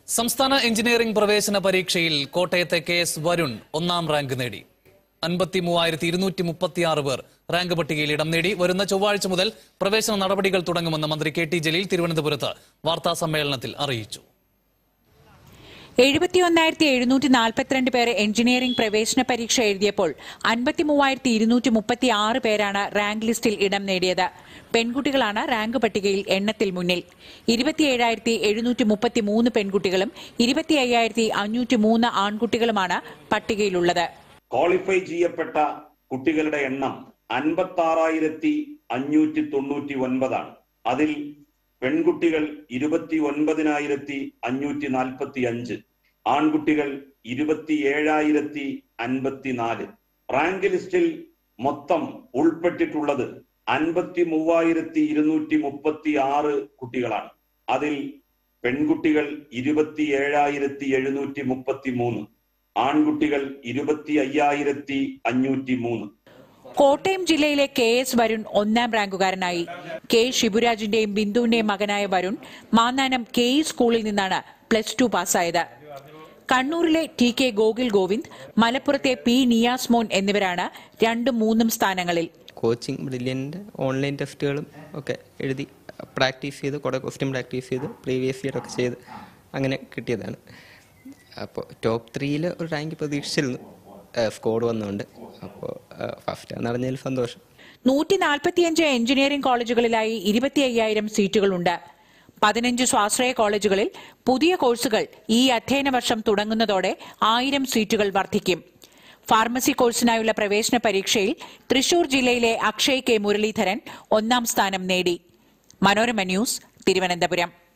സംസ്ഥാന എഞ്ചിനീയറിംഗ് പ്രവേശന പരീക്ഷയിൽ കോട്ടയത്തെ കെ എസ് വരുൺ ഒന്നാം റാങ്ക് നേടി അൻപത്തി മൂവായിരത്തി ഇരുന്നൂറ്റി മുപ്പത്തിയാറ് പേർ റാങ്ക് പട്ടികയിൽ ഇടം നേടി വരുന്ന ചൊവ്വാഴ്ച മുതൽ പ്രവേശന നടപടികൾ തുടങ്ങുമെന്ന് മന്ത്രി കെ ടി ജലീൽ തിരുവനന്തപുരത്ത് വാർത്താ സമ്മേളനത്തിൽ അറിയിച്ചു എഴുപത്തിയൊന്നായിരത്തി എഴുന്നൂറ്റി നാൽപ്പത്തിരണ്ട് പേർ എഞ്ചിനീയറിംഗ് പ്രവേശന പരീക്ഷ എഴുതിയപ്പോൾ അൻപത്തി മൂവായിരത്തി ഇരുന്നൂറ്റി മുപ്പത്തി ആറ് പേരാണ് റാങ്ക് ലിസ്റ്റിൽ ഇടം നേടിയത് പെൺകുട്ടികളാണ് റാങ്ക് പട്ടികയിൽ എണ്ണത്തിൽ മുന്നിൽ ഇരുപത്തിയേഴായിരത്തി എഴുന്നൂറ്റി മുപ്പത്തി മൂന്ന് പെൺകുട്ടികളും ഇരുപത്തി അയ്യായിരത്തി അഞ്ഞൂറ്റി മൂന്ന് ആൺകുട്ടികളുമാണ് പട്ടികയിലുള്ളത് ക്വാളിഫൈ ചെയ്യപ്പെട്ട കുട്ടികളുടെ എണ്ണം അൻപത്തി ആറായിരത്തി അഞ്ഞൂറ്റി തൊണ്ണൂറ്റി ഒൻപതാണ് അതിൽ പെൺകുട്ടികൾ ഇരുപത്തി ഒൻപതിനായിരത്തി അഞ്ഞൂറ്റി നാൽപ്പത്തി അഞ്ച് ആൺകുട്ടികൾ ഇരുപത്തി ഏഴായിരത്തി അൻപത്തിനാല് റാങ്ക് ലിസ്റ്റിൽ മൊത്തം ഉൾപ്പെട്ടിട്ടുള്ളത് അൻപത്തി മൂവായിരത്തി ഇരുന്നൂറ്റി മുപ്പത്തി ആറ് കുട്ടികളാണ് അതിൽ പെൺകുട്ടികൾ ഇരുപത്തി ഏഴായിരത്തി എഴുന്നൂറ്റി മുപ്പത്തി മൂന്ന് ആൺകുട്ടികൾ ഇരുപത്തി അയ്യായിരത്തി അഞ്ഞൂറ്റി മൂന്ന് കോട്ടയം ജില്ലയിലെ കെ എസ് വരുൺ ഒന്നാം റാങ്കുകാരനായി കെ ശിബുരാജിന്റെയും ബിന്ദുവിന്റെയും മകനായ വരുൺ മാന്നാനം കെ ഇ സ്കൂളിൽ നിന്നാണ് പ്ലസ് ടു പാസ്സായത് കണ്ണൂരിലെ ടി കെ ഗോകുൽ ഗോവിന്ദ് മലപ്പുറത്തെ പി നിയാസ് മോൻ എന്നിവരാണ് രണ്ടും മൂന്നും സ്ഥാനങ്ങളിൽ കോച്ചിങ് ബ്രില്യൻ്റ് ഓൺലൈൻ ടെസ്റ്റുകളും ഒക്കെ എഴുതി പ്രാക്ടീസ് ചെയ്ത് കുറേ ക്വസ്റ്റ്യൻ പ്രാക്ടീസ് ചെയ്ത് പ്രീവിയസ് ഇയർ ഒക്കെ ചെയ്ത് അങ്ങനെ കിട്ടിയതാണ് അപ്പോൾ ടോപ്പ് ത്രീയിൽ ഒരു റാങ്ക് പ്രതീക്ഷിച്ചിരുന്നു സ്കോർ വന്നുകൊണ്ട് അപ്പോൾ ഫസ്റ്റ് എന്നറിഞ്ഞതിൽ സന്തോഷം നൂറ്റി നാൽപ്പത്തിയഞ്ച് എഞ്ചിനീയറിംഗ് കോളേജുകളിലായി ഇരുപത്തി അയ്യായിരം സീറ്റുകളുണ്ട് പതിനഞ്ച് സ്വാശ്രയ കോളേജുകളിൽ പുതിയ കോഴ്സുകൾ ഈ അധ്യയന വർഷം തുടങ്ങുന്നതോടെ ആയിരം സീറ്റുകൾ വർദ്ധിക്കും ഫാർമസി കോഴ്സിനായുള്ള പ്രവേശന പരീക്ഷയിൽ തൃശൂർ ജില്ലയിലെ അക്ഷയ് കെ മുരളീധരൻ ഒന്നാം സ്ഥാനം നേടി മനോരമ ന്യൂസ് തിരുവനന്തപുരം